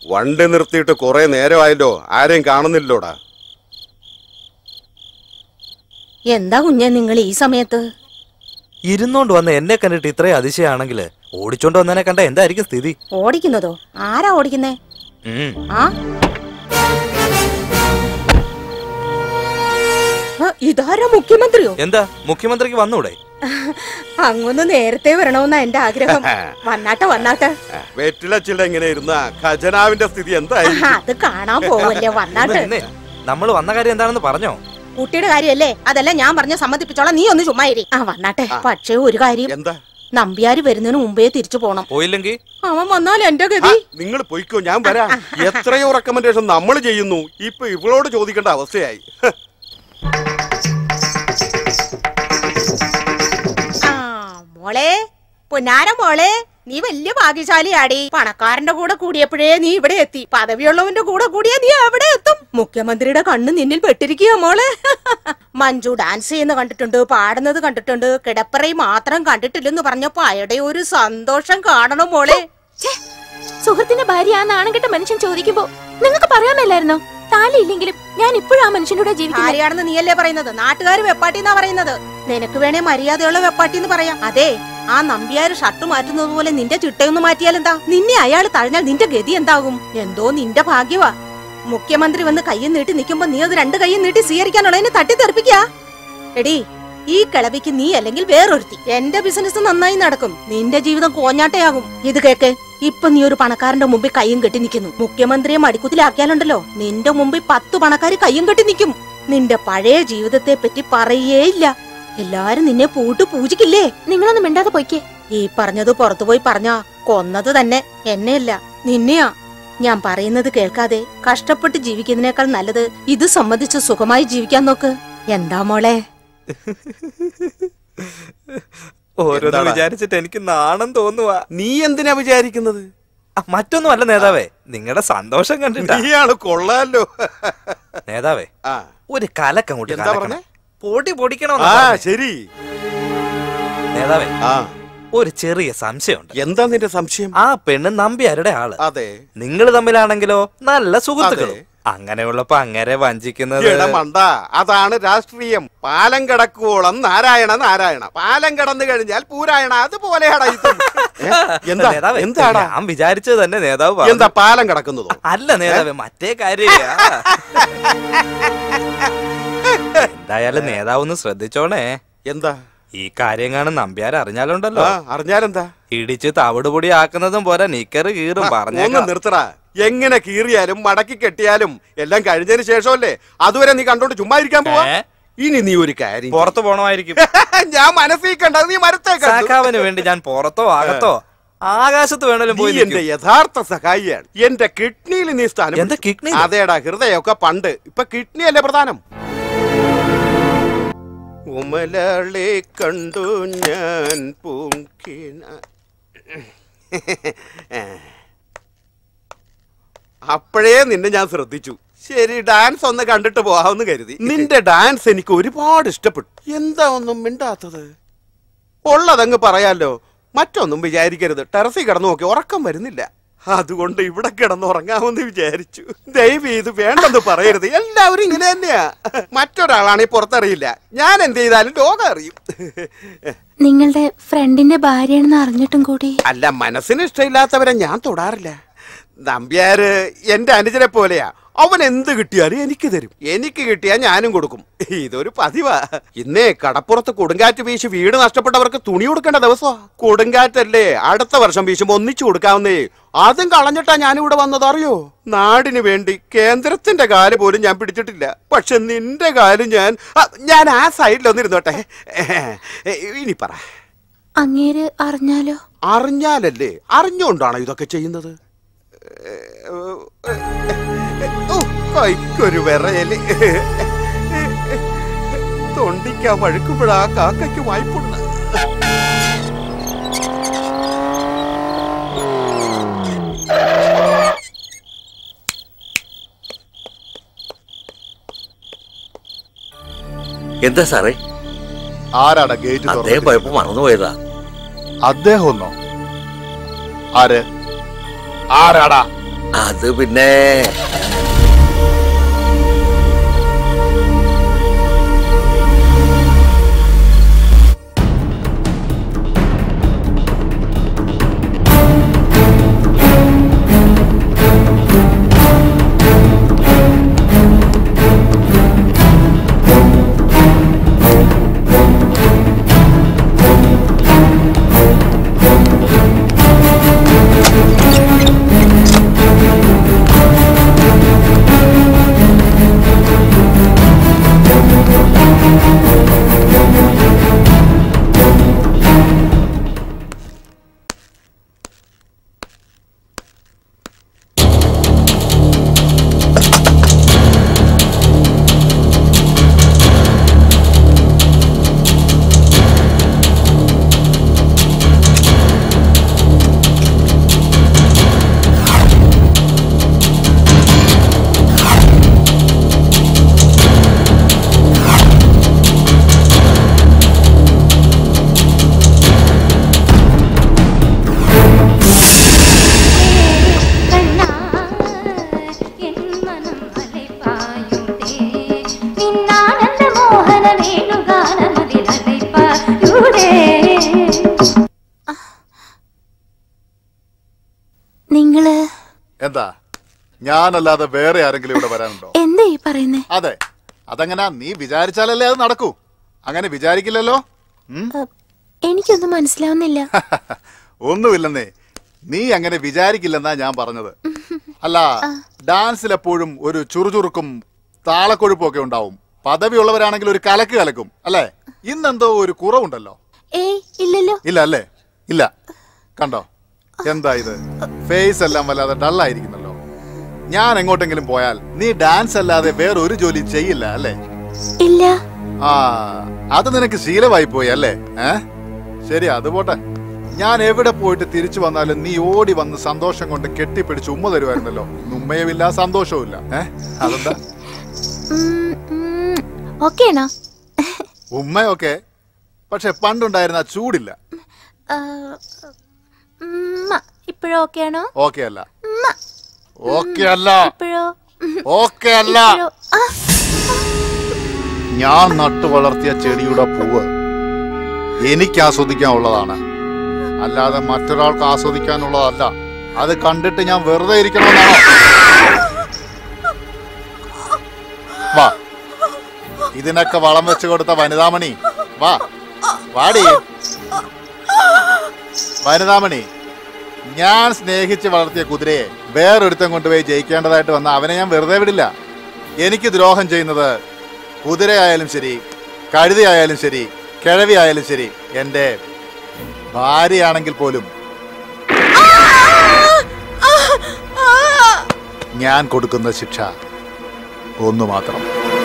വണ്ടി നിർത്തിയിട്ട് കുറെ നേരമായല്ലോ ആരെയും കാണുന്നില്ലോടാ എന്താ കുഞ്ഞെ നിങ്ങൾ ഈ സമയത്ത് ഇരുന്നോണ്ട് വന്ന എന്നെ കണ്ടിട്ട് ഇത്രയും അതിശയാണെങ്കിൽ ഓടിച്ചോണ്ട് വന്നതിനെ കണ്ട എന്തായിരിക്കും സ്ഥിതി ഓടിക്കുന്നതോ ആരാ ഓടിക്കുന്നേ ഉം. ആ ആ, ഇതാരാ മുഖ്യമന്ത്രിയോ എന്താ മുഖ്യമന്ത്രിക്ക് വന്നൂടെ അങ്ങൊന്ന് നേരത്തെ വരണമെന്നാ എന്റെ ആഗ്രഹം വന്നാട്ടെ വന്നാട്ടെ വെറ്റിലച്ചില്ല ഇങ്ങനെ ഇരുന്ന ഖജനാവിന്റെ സ്ഥിതി എന്തായി അത് കാണാൻ പോവല്ലേ വന്നാട്ടെ നമ്മൾ വന്ന കാര്യം എന്താണെന്ന് പറഞ്ഞോ കുട്ടിയുടെ കാര്യല്ലേ അതല്ല ഞാൻ പറഞ്ഞ സമ്മതിപ്പിച്ചോളാം നീ ഒന്ന് ചുമ്മാ ഇരി ആ വന്നാട്ടെ പക്ഷേ ഒരു കാര്യം എന്താ നമ്പ്യാര് വരുന്നതിന് മുമ്പേ തിരിച്ചു പോണം പോയില്ലെങ്കിൽ അവൻ വന്നാൽ എന്റെ ഗതി നിങ്ങൾ പൊയ്ക്കോ ഞാൻ വരാം എത്രയോ റെക്കമെൻഡേഷൻ നമ്മൾ ചെയ്യുന്നു ഇപ്പൊ ഇവളോട് ചോദിക്കേണ്ട അവസ്ഥയായി ഹ്. ആ മോളെ പൊന്നാര മോളെ നീ വലിയ ഭാഗ്യശാലിയാടി പണക്കാരന്റെ കൂടെ കൂടിയപ്പോഴേ നീ ഇവിടെ എത്തി പദവിയുള്ളവന്റെ കൂടെ കൂടിയ നീ എവിടെ എത്തും മുഖ്യമന്ത്രിയുടെ കണ്ണ് നിന്നിൽ പെട്ടിരിക്കുക മോളെ മഞ്ജു ഡാൻസ് ചെയ്യുന്ന കണ്ടിട്ടുണ്ട് പാടുന്നത് കണ്ടിട്ടുണ്ട് കിടപ്പറയിൽ മാത്രം കണ്ടിട്ടില്ലെന്ന് പറഞ്ഞപ്പോ അയാളുടെ ഒരു സന്തോഷം കാണണം മോളെ സുഹൃത്തിന്റെ ഭാര്യ ആ നാണം കെട്ട മനുഷ്യൻ ചോദിക്കുമ്പോ നിങ്ങൾക്ക് പറയാമല്ലായിരുന്നോ താലി ഇല്ലെങ്കിലും ഞാൻ ഇപ്പോഴും ആ മനുഷ്യന്റെ കൂടെ ജീവിക്കുന്നത് ആരെയാണെന്ന് നീയല്ലേ പറയുന്നത് നാട്ടുകാർ വെപ്പാട്ടി എന്നാ പറയുന്നത് നിനക്ക് വേണേ മര്യാദയുള്ള വെപ്പാട്ടി എന്ന് പറയാം അതെ ആ നമ്പ്യാര് ഷർട്ട് മാറ്റുന്നത് പോലെ നിന്റെ ചിട്ടയൊന്ന് മാറ്റിയാൽ എന്താ നിന്നെ അയാൾ തഴഞ്ഞാൽ നിന്റെ ഗതി എന്താകും എന്തോ നിന്റെ ഭാഗ്യവാ മുഖ്യമന്ത്രി വന്ന് കയ്യും നീട്ടി നിൽക്കുമ്പോ നീ അത് രണ്ട് കയ്യും നീട്ടി സ്വീകരിക്കാനുള്ളതിന് തട്ടിത്തെറിപ്പിക്ക എടി ഈ കിളവിക്ക് നീ അല്ലെങ്കിൽ വേറൊരുത്തി എന്റെ ബിസിനസ് നന്നായി നടക്കും നിന്റെ ജീവിതം കോഞ്ഞാട്ടയാകും ഇത് കേക്ക് ഇപ്പൊ നീ ഒരു പണക്കാരന്റെ മുമ്പിൽ കയ്യും കെട്ടി നിൽക്കുന്നു മുഖ്യമന്ത്രിയെ മടിക്കുത്തിലാക്കിയാലുണ്ടല്ലോ നിന്റെ മുമ്പിൽ പത്ത് പണക്കാര് കയ്യും കെട്ടി നിൽക്കും നിന്റെ പഴയ ജീവിതത്തെ പറ്റി പറയേയില്ല എല്ലാരും നിന്നെ പൂട്ടു പൂജിക്കില്ലേ നിങ്ങളൊന്നും മിണ്ടാതെ പോയിക്കേ ഈ പറഞ്ഞത് പുറത്തുപോയി പറഞ്ഞാ കൊന്നത് തന്നെ എന്നെയല്ല നിന്നെയാ ഞാൻ പറയുന്നത് കേൾക്കാതെ കഷ്ടപ്പെട്ട് ജീവിക്കുന്നതിനേക്കാൾ നല്ലത് ഇത് സമ്മതിച്ച് സുഖമായി ജീവിക്കാൻ നോക്ക് എന്താ മോളെ ഓരോന്ന് എന്താടാ? വിചാരിച്ചിട്ട് എനിക്ക് നാണം തോന്നുവാ നീ എന്തിനാ വിചാരിക്കുന്നത് ആ, മറ്റൊന്നും അല്ല നേതാവേ നിങ്ങളുടെ സന്തോഷം കണ്ടിട്ടാ നീയാണ് കൊള്ളാലോ നേതാവേ ആ ഒരു കലക്കങ്ങോട്ട് എന്താ കലക്കണം. പറഞ്ഞേ? പൊടി പൊടിക്കണം ആ ശരി നേതാവേ ആ ഒരു ചെറിയ സംശയമുണ്ട് എന്താ നിന്റെ സംശയം ആ പെണ്ണ് നമ്പ്യാരുടെ ആള് അതെ നിങ്ങൾ തമ്മിലാണെങ്കിലോ നല്ല സുഹൃത്തുക്കൾ അങ്ങനെയുള്ളപ്പോ അങ്ങനെ വഞ്ചിക്കുന്നത് എടാ മണ്ട അതാണ് രാഷ്ട്രീയം പാലം കിടക്കുവോളം നാരായണ നാരായണ പാലം കടന്നു കഴിഞ്ഞാൽ പൂരായണ അതുപോലെയാടാ ഇതും. ഏ? എന്താ നേതാവേ, എന്താടാ ഞാൻ വിചാരിച്ചത് തന്നെ നേതാവ് പറഞ്ഞു. എന്താ പാലം കിടക്കുന്നതോ അല്ല നേതാവേ മറ്റേ കാര്യമില്ല എന്തായാലും നേതാവ് ഒന്ന് ശ്രദ്ധിച്ചോണേ എന്താ ഈ കാര്യം കാണും നമ്പ്യാർ അറിഞ്ഞാലുണ്ടല്ലോ ആ അറിഞ്ഞാലെന്താ ഇടിച്ച് തവിട് പൊടി ആക്കുന്നതും പോരാ നിക്കറ് കീറും ഒന്ന് പറഞ്ഞേക്കാം നിർത്തടാ എങ്ങനെ കീറിയാലും മടക്കി കെട്ടിയാലും എല്ലാം കഴിഞ്ഞതിന് ശേഷമല്ലേ അതുവരെ നീ കണ്ടോണ്ട് ചുമ്മാ ഇരിക്കാൻ പോവാ ഏ? ഇനി നീ ഒരു കാര്യം പുറത്തു പോണമായിരിക്കും ചെയ്യ്. ഞാൻ മനസ്സിൽ കണ്ടത് നീ മരത്തെ കണ്ടു. സഖാവിന് വേണ്ടി ഞാൻ പുറത്തോ അകത്തോ ആകാശത്ത് വേണേലും നീ പോയി എന്റെ നിൽക്കും. യഥാർത്ഥ സഹായിയാണ് എന്റെ കിഡ്നിയിൽ നീ സ്ഥാനം എന്താ പിടിച്ചു. കിഡ്നി അതേടാ ഹൃദയമൊക്കെ പണ്ട് ഇപ്പൊ കിഡ്നി അല്ലേ പ്രധാനം ഉമലളെ കണ്ടു ഞാൻ പൂങ്കിന അപ്പോഴേ നിന്നെ ഞാൻ ശ്രദ്ധിച്ചു ശരി ഡാൻസ് ഒന്ന് കണ്ടിട്ട് പോവാമെന്ന് കരുതി നിന്റെ ഡാൻസ് എനിക്ക് ഒരുപാട് ഇഷ്ടപ്പെട്ടു എന്താ ഒന്നും മിണ്ടാത്തത് ഉള്ളതങ്ങ് പറയാലോ മറ്റൊന്നും വിചാരിക്കരുത് ടെറസിൽ കിടന്നു നോക്കി ഉറക്കം വരുന്നില്ല അതുകൊണ്ട് ഇവിടെ കിടന്ന് ഉറങ്ങാമെന്ന് വിചാരിച്ചു ദൈവം ഇത് വേണ്ടെന്ന് പറയരുത് എല്ലാവരും ഇങ്ങനെ തന്നെയാ മറ്റൊരാളാണെങ്കിൽ പുറത്തറിയില്ല ഞാൻ എന്ത് ചെയ്താലും ലോകം അറിയും നിങ്ങളുടെ ഫ്രണ്ടിന്റെ ഭാര്യയാണെന്ന് അറിഞ്ഞിട്ടും കൂടി അല്ല മനസ്സിന് ഇഷ്ടമില്ലാത്തവരെ ഞാൻ തൊടാറില്ല നമ്പ്യാര് എന്റെ അനുജനെ പോലെയാ അവൻ എന്ത് കിട്ടിയാലും എനിക്ക് തരും എനിക്ക് കിട്ടിയാൽ ഞാനും കൊടുക്കും ഇതൊരു പതിവാ ഇന്നേ കടപ്പുറത്ത് കൊടുങ്കാറ്റ് വീശി വീട് നഷ്ടപ്പെട്ടവർക്ക് തുണി കൊടുക്കേണ്ട ദിവസമാ കൊടുങ്കാറ്റല്ലേ അടുത്ത വർഷം വീശുമ്പോ ഒന്നിച്ചു കൊടുക്കാവുന്നേ അതും കളഞ്ഞിട്ടാ ഞാനിവിടെ വന്നത് അറിയോ നാടിന് വേണ്ടി കേന്ദ്രത്തിന്റെ കാല് പോലും ഞാൻ പിടിച്ചിട്ടില്ല പക്ഷെ നിന്റെ കാല് ഞാൻ ആ, ഞാൻ ആ സൈഡിലൊന്നിരുന്നോട്ടെ ഇനി പറ അങ്ങേര് അറിഞ്ഞാലോ അറിഞ്ഞാലല്ലേ അറിഞ്ഞുകൊണ്ടാണോ ഇതൊക്കെ ചെയ്യുന്നത് ഓ, കൈക്കൊരു വിറയല് തൊണ്ടിക്കാ വഴുക്കുമ്പോഴാ കാക്കയ്ക്ക് വായ്പുണ്ട് എന്താ സാറേ ആരാടാ ഗേറ്റ് അദ്ദേഹം പോയപ്പോ മറന്നുപോയതാ അദ്ദേഹം ഒന്നോ ആര് ആരാടാ അത് പിന്നെ നിങ്ങള് എന്താ ഞാനല്ലാതെ വേറെ ആരെങ്കിലും ഇവിടെ വരാനുണ്ടോ എന്താ ഈ പറയുന്നേ അതെ അതെങ്ങനാ നീ വിചാരിച്ചാലല്ലേ അത് നടക്കൂ അങ്ങനെ വിചാരിക്കില്ലല്ലോ ഉം? അ, എനിക്കൊന്നും മനസ്സിലാവുന്നില്ല ഒന്നുമില്ലെന്നേ നീ അങ്ങനെ വിചാരിക്കില്ലെന്നാ ഞാൻ പറഞ്ഞത് അല്ല ഡാൻസിൽ എപ്പോഴും ഒരു ചുറുചുറുക്കും താളക്കൊഴുപ്പും ഒക്കെ ഉണ്ടാവും പദവി ഉള്ളവരാണെങ്കിൽ ഒരു കലക്ക് കലക്കും അല്ലേ ഇന്നെന്തോ ഒരു കുറവുണ്ടല്ലോ ഏയ് ഇല്ലല്ലോ ഇല്ല അല്ലേ ഇല്ല കണ്ടോ എന്താ ഇത് ഫേസ് എല്ലാം വല്ലാതെ ഡള്ളായിരിക്കുന്നല്ലോ ഞാൻ എങ്ങോട്ടെങ്കിലും പോയാൽ നീ ഡാൻസ് അല്ലാതെ വേറെ ഒരു ജോലി ചെയ്യില്ല അല്ലേ ഇല്ല ആ അത് നിനക്ക് ശീലമായി പോയി അല്ലേ ഏ ശരി അത് പോട്ടെ ഞാൻ എവിടെ പോയിട്ട് തിരിച്ചു വന്നാലും നീ ഓടി വന്ന് സന്തോഷം കൊണ്ട് കെട്ടിപ്പിടിച്ച് ഉമ്മ തരുമായിരുന്നല്ലോ ഉമ്മയുമില്ല സന്തോഷവുമില്ല ഏ അതെന്താ ഓക്കെ ആണോ ഉമ്മയൊക്കെ പക്ഷെ പണ്ടുണ്ടായിരുന്ന ആ ചൂടില്ല ആ, ഉമ്മ. ഇപ്പോഴും ഓക്കെ ആണോ ഓക്കെ അല്ല ഉമ്മ. ഓക്കെ അല്ല ഇപ്പോഴോ ഓക്കെ അല്ല ഇപ്പോഴോ? ആ, ഞാൻ നട്ടു വളർത്തിയ ചെടിയുടെ പൂവ് എനിക്ക് ആസ്വദിക്കാനുള്ളതാണ് അല്ലാതെ മറ്റൊരാൾക്ക് ആസ്വദിക്കാനുള്ളതല്ല അത് കണ്ടിട്ട് ഞാൻ വെറുതെ ഇരിക്കണമെന്നാണോ വാ ഇതിനൊക്കെ വളം വെച്ച് കൊടുത്ത വനിതാമണി വാ വാടി വനിതാമണി ഞാൻ സ്നേഹിച്ച് വളർത്തിയ കുതിരയെ വേറൊരുത്തം കൊണ്ടുപോയി ജയിക്കേണ്ടതായിട്ട് വന്ന അവനെ ഞാൻ വെറുതെ വിടില്ല എനിക്ക് ദ്രോഹം ചെയ്യുന്നത് കുതിരയായാലും ശരി കഴുതയായാലും ശരി കിഴവിയായാലും ശരി എൻ്റെ ഭാര്യയാണെങ്കിൽ പോലും ഞാൻ കൊടുക്കുന്ന ശിക്ഷ ഒന്നു മാത്രം